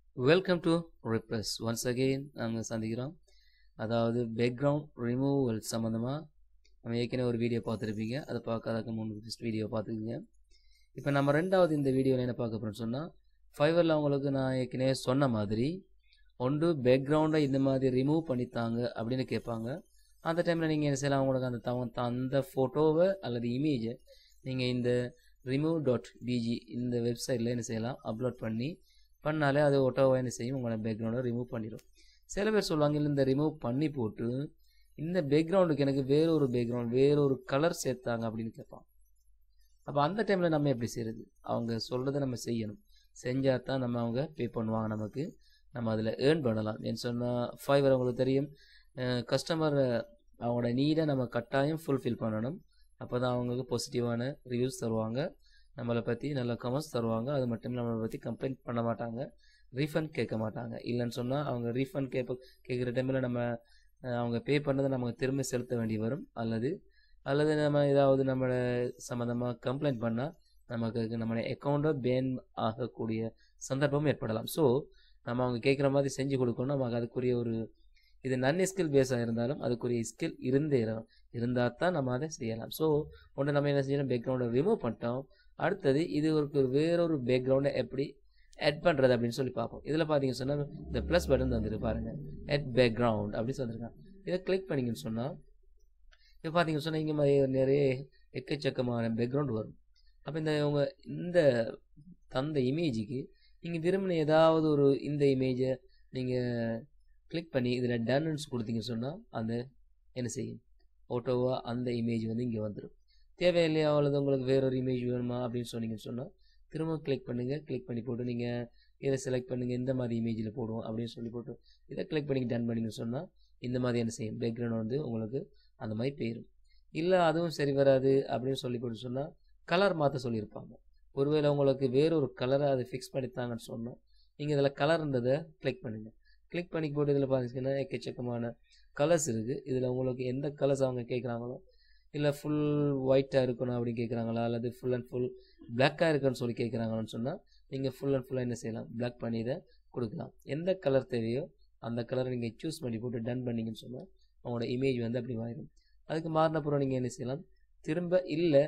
welcome to ரிப்ளஸ் once again நாங்கள் சந்திக்கிறோம் அதாவது பேக்ரவுண்ட் ரிமூவல் சம்மந்தமாக நம்ம ஏற்கனவே ஒரு வீடியோ பார்த்துருப்பீங்க அதை பார்க்காதக்கு முன் ஃபஸ்ட் வீடியோ பார்த்துக்குங்க இப்போ நம்ம ரெண்டாவது இந்த வீடியோவில் என்ன பார்க்க போகிறோம்னு சொன்னால் ஃபைவரில் அவங்களுக்கு நான் ஏற்கனவே சொன்ன மாதிரி ஒன்று பேக்ரவுண்டை இந்த மாதிரி ரிமூவ் பண்ணித்தாங்க அப்படின்னு கேட்பாங்க அந்த டைமில் நீங்கள் என்ன செய்யலாம் அவங்களுக்கு அந்த தவ அந்த ஃபோட்டோவை அல்லது இமேஜை நீங்கள் இந்த ரிமூவ் டாட் பிஜி இந்த வெப்சைட்டில் என்ன செய்யலாம் அப்லோட் பண்ணி பண்ணாலே அது ஒட்டோவா என்ன செய்யும் உங்களோட பேக்ரவுண்டை ரிமூவ் பண்ணிடும் சில பேர் சொல்லுவாங்க இல்லை இந்த ரிமூவ் பண்ணி போட்டு இந்த பேக்ரவுண்டுக்கு எனக்கு வேற ஒரு பேக்ரவுண்ட் வேற ஒரு கலர் சேர்த்தாங்க அப்படின்னு கேட்பான் அப்போ அந்த டைமில் நம்ம எப்படி செய்யறது அவங்க சொல்கிறத நம்ம செய்யணும் செஞ்சால் தான் நம்ம அவங்க பே பண்ணுவாங்க நமக்கு நம்ம அதில் ஏர்ன் பண்ணலாம் ஏன்னு சொன்னால் ஃபைவர் அவங்களுக்கு தெரியும் கஸ்டமர் அவங்களோட நீடை நம்ம கட்டாயம் ஃபுல்ஃபில் பண்ணணும் அப்போ தான் அவங்களுக்கு பாசிட்டிவான ரிவ்யூஸ் தருவாங்க நம்மளை பற்றி நல்ல கமெண்ட்ஸ் தருவாங்க அது மட்டும் நம்மளை பற்றி கம்ப்ளைண்ட் பண்ண மாட்டாங்க ரீஃபண்ட் கேட்க மாட்டாங்க இல்லைன்னு சொன்னால் அவங்க ரீஃபண்ட் கேட்ப கேட்குற டைமில் நம்ம அவங்க பே பண்ணதை நமக்கு திரும்ப செலுத்த வேண்டி வரும் அல்லது அல்லது நம்ம ஏதாவது நம்மளை சம்மந்தமாக கம்ப்ளைண்ட் பண்ணால் நமக்கு நம்மளோட அக்கௌண்ட்டை பேன் ஆகக்கூடிய சந்தர்ப்பம் ஏற்படலாம் ஸோ நம்ம அவங்க கேட்குற மாதிரி செஞ்சு கொடுக்கணும் நமக்கு அதுக்குரிய ஒரு இது நன் ஸ்கில் பேஸாக இருந்தாலும் அதுக்குரிய ஸ்கில் இருந்தே இருந்தால் தான் நம்ம அதை செய்யலாம் ஸோ ஒன்று நம்ம என்ன செய்யணும் பேக்ரவுண்டை ரிமூவ் பண்ணிட்டோம் அடுத்தது இது ஒரு வேறொரு பேக்ரவுண்டை எப்படி ஆட் பண்ணுறது அப்படின்னு சொல்லி பார்ப்போம் இதில் பார்த்தீங்க சொன்னால் இந்த ப்ளஸ் பட்டன் வந்துருக்கு பாருங்கள் ஆட் பேக்ரவுண்ட் அப்படின்னு சொல்லியிருக்காங்க இதை கிளிக் பண்ணிங்கன்னு சொன்னால் இப்போ பார்த்தீங்கன்னு சொன்னால் இங்கே மாதிரி நிறைய எக்கச்சக்கமான பேக்ரவுண்ட் வரும் அப்போ இந்த உங்க இந்த தந்த இமேஜுக்கு நீங்கள் விரும்பின ஏதாவது ஒரு இந்த இமேஜை நீங்கள் கிளிக் பண்ணி இதில் டன்ஸ் கொடுத்தீங்க சொன்னால் அந்த என்ன செய்யும் ஓட்டோவாக அந்த இமேஜ் வந்து இங்கே வந்துடும் தேவையில்லையா அவ்வளோது உங்களுக்கு வேறொரு இமேஜ் வேணுமா அப்படின்னு சொன்னீங்கன்னு சொன்னால் திரும்ப கிளிக் பண்ணுங்கள் கிளிக் பண்ணி போட்டு நீங்கள் இதை செலக்ட் பண்ணுங்கள் இந்த மாதிரி இமேஜில் போடுவோம் அப்படின்னு சொல்லி போட்டு இதை கிளிக் பண்ணி டன் பண்ணிங்கன்னு சொன்னால் இந்த மாதிரி என்ன செய்யும் பேக்ரவுண்ட் வந்து உங்களுக்கு அந்த மாதிரி போயிடும் இல்லை அதுவும் சரி வராது அப்படின்னு சொல்லி போட்டு சொன்னால் கலர் மாற்ற சொல்லியிருப்பாங்க ஒருவேளை உங்களுக்கு வேறொரு கலரை அதை ஃபிக்ஸ் பண்ணித்தாங்கன்னு சொன்னால் நீங்கள் இதில் கலர்ன்றதை கிளிக் பண்ணுங்கள் கிளிக் பண்ணி போட்டு இதில் பார்த்தீங்கன்னா எக்கச்சக்கமான கலர்ஸ் இருக்குது இதில் உங்களுக்கு எந்த கலர்ஸ் அவங்க கேட்குறாங்களோ இல்லை ஃபுல் ஒயிட்டாக இருக்கணும் அப்படின்னு கேட்குறாங்களா அல்லது ஃபுல் அண்ட் ஃபுல் பிளாக்காக இருக்குன்னு சொல்லி கேட்குறாங்கன்னு சொன்னால் நீங்கள் ஃபுல் அண்ட் ஃபுல்லாக என்ன செய்யலாம் பிளாக் பண்ணி இதை கொடுக்கலாம் எந்த கலர் தேவையோ அந்த கலரை நீங்கள் சூஸ் பண்ணி போட்டு டன் பண்ணிங்கன்னு சொன்னால் அவங்களோட இமேஜ் வந்து அப்படி மாறிடும் அதுக்கு மாறினப்புறம் நீங்கள் என்ன செய்யலாம் திரும்ப இல்லை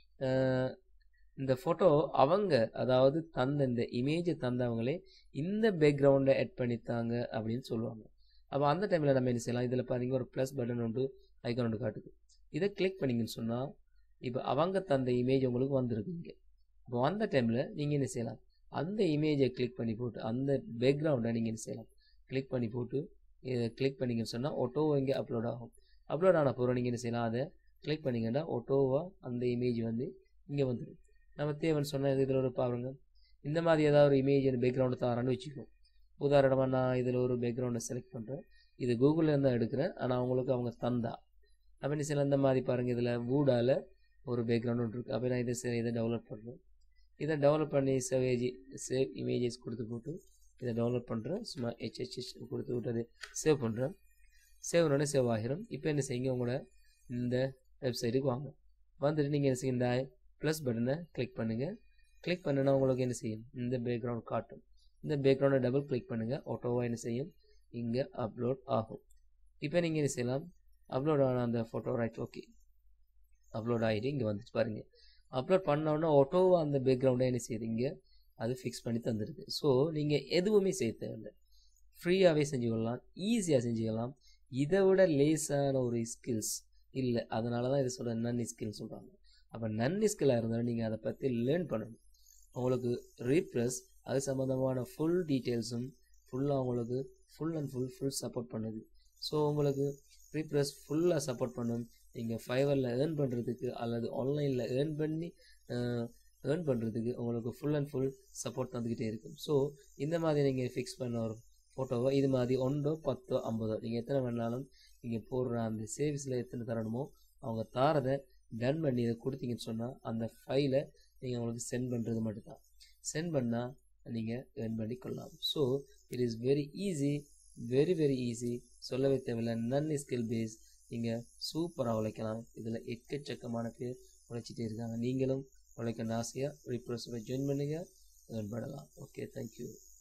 இந்த ஃபோட்டோ அவங்க அதாவது தந்த இந்த இமேஜை தந்தவங்களே இந்த பேக்ரவுண்டை ஆட் பண்ணித்தாங்க அப்படின்னு சொல்லுவாங்க அப்போ அந்த டைமில் நம்ம என்ன செய்யலாம் இதில் பார்த்தீங்கன்னா ஒரு ப்ளஸ் பட்டன் ஒன்று ஐக்கான் ஒன்று காட்டுது இதை கிளிக் பண்ணிங்கன்னு சொன்னால் இப்போ அவங்க தந்த இமேஜ் உங்களுக்கு வந்திருக்கு இங்கே இப்போ அந்த டைமில் நீங்கள் என்ன செய்யலாம் அந்த இமேஜை கிளிக் பண்ணி போட்டு அந்த பேக்ரவுண்டை நீங்கள் என்ன செய்யலாம் கிளிக் பண்ணி போட்டு இதை கிளிக் பண்ணிங்கன்னு சொன்னால் ஒட்டோவோ இங்கே அப்லோட் ஆகும் அப்லோட் ஆன பிறகு நீங்கள் என்ன செய்யலாம் அதை கிளிக் பண்ணிங்கன்னா ஒட்டோவாக அந்த இமேஜ் வந்து இங்கே வந்துடும் நம்ம தேவைன்னு சொன்னால் இதில் ஒரு பாருங்க இந்த மாதிரி ஏதாவது ஒரு இமேஜ் பேக்ரவுண்டை தரான்னு வச்சுக்கோம் உதாரணமாக நான் இதில் ஒரு பேக்ரவுண்டை செலக்ட் பண்ணுறேன் இது கூகுளில் இருந்தால் எடுக்கிறேன் ஆனால் அவங்களுக்கு அவங்க தந்தா அப்போ சில இந்த மாதிரி பாருங்கள் இதில் வூடால் ஒரு பேக்ரவுண்ட் ஒன்று இருக்குது அப்போ நான் இதை சரி இதை டெவலப் பண்ணுறேன் இதை டெவலப் பண்ணி சேவேஜ் சேவ் இமேஜஸ் கொடுத்து போட்டு இதை டெவலப் பண்ணுறேன் சும்மா ஹெச்ஹெச்ஹெச் கொடுத்து விட்டு அதை சேவ் பண்ணுறேன் சேவ் உடனே சேவ் ஆகிரும் இப்போ என்ன செய்யுங்க உங்களோட இந்த வெப்சைட்டுக்கு வாங்க வந்துட்டு நீங்கள் என்ன செய்ய இந்த ப்ளஸ் பட்டனை கிளிக் பண்ணுங்கள் கிளிக் பண்ணுனா உங்களுக்கு என்ன செய்யும் இந்த பேக்ரவுண்ட் காட்டும் இந்த பேக்ரவுண்டை டபுள் கிளிக் பண்ணுங்கள் ஆட்டோவாக என்ன செய்யும் இங்கே அப்லோட் ஆகும் இப்போ நீங்கள் என்ன செய்யலாம் அப்லோட் ஆன அந்த ஃபோட்டோ ரைட் ஓகே அப்லோட் ஆகிட்டு இங்கே வந்துட்டு பாருங்கள் அப்லோட் பண்ணோன்னா ஆட்டோவாக அந்த பேக்ரவுண்டை என்ன செய்யுது இங்கே அது ஃபிக்ஸ் பண்ணி தந்துடுது ஸோ நீங்கள் எதுவுமே செய்ய தேவையில்லை ஃப்ரீயாகவே செஞ்சுக்கொள்ளலாம் ஈஸியாக செஞ்சுக்கலாம் இதை விட லேஸான ஒரு ஸ்கில்ஸ் இல்லை அதனால தான் இதை சொல்கிற நன் ஸ்கில் சொல்கிறாங்க அப்போ நன் ஸ்கில்லாக இருந்தாலும் நீங்கள் அதை பற்றி லேர்ன் பண்ணணும் உங்களுக்கு ரீப்ரெஸ் அது சம்மந்தமான ஃபுல் டீட்டெயில்ஸும் ஃபுல்லாக உங்களுக்கு full and full full support பண்ணுது ஸோ உங்களுக்கு ரீப்ரெஸ் ஃபுல்லாக சப்போர்ட் பண்ணும் நீங்கள் ஃபைவரில் ஏர்ன் பண்ணுறதுக்கு அல்லது ஆன்லைனில் ஏர்ன் பண்ணி ஏர்ன் பண்ணுறதுக்கு உங்களுக்கு ஃபுல் அண்ட் ஃபுல் சப்போர்ட் தந்துக்கிட்டே இருக்கும் ஸோ இந்த மாதிரி நீங்கள் ஃபிக்ஸ் பண்ண ஒரு ஃபோட்டோவோ இது மாதிரி ஒன்றோ பத்தோ ஐம்பதோ நீங்கள் எத்தனை வேணாலும் நீங்கள் போடுற அந்த சேவிஸில் எத்தனை தரணுமோ அவங்க தாரதை டன் பண்ணி இதை கொடுத்தீங்கன்னு சொன்னால் அந்த ஃபைலை நீங்கள் உங்களுக்கு சென்ட் பண்ணுறது மட்டும்தான் சென்ட் பண்ணால் நீங்கள் ஏர்ன் பண்ணி கொள்ளலாம் so it is very easy very very easy சொல்லவே தேவையில்லை நன் ஸ்கில் பேஸ் நீங்கள் சூப்பராக உழைக்கலாம் இதில் எக்கச்சக்கமான பேர் உழைச்சிட்டே இருக்காங்க நீங்களும் உழைக்கணும் ஆசையாக ரிப்ரோஸை ஜாயின் பண்ணுங்கள் ஏர்ன் பண்ணலாம் ஓகே தேங்க்யூ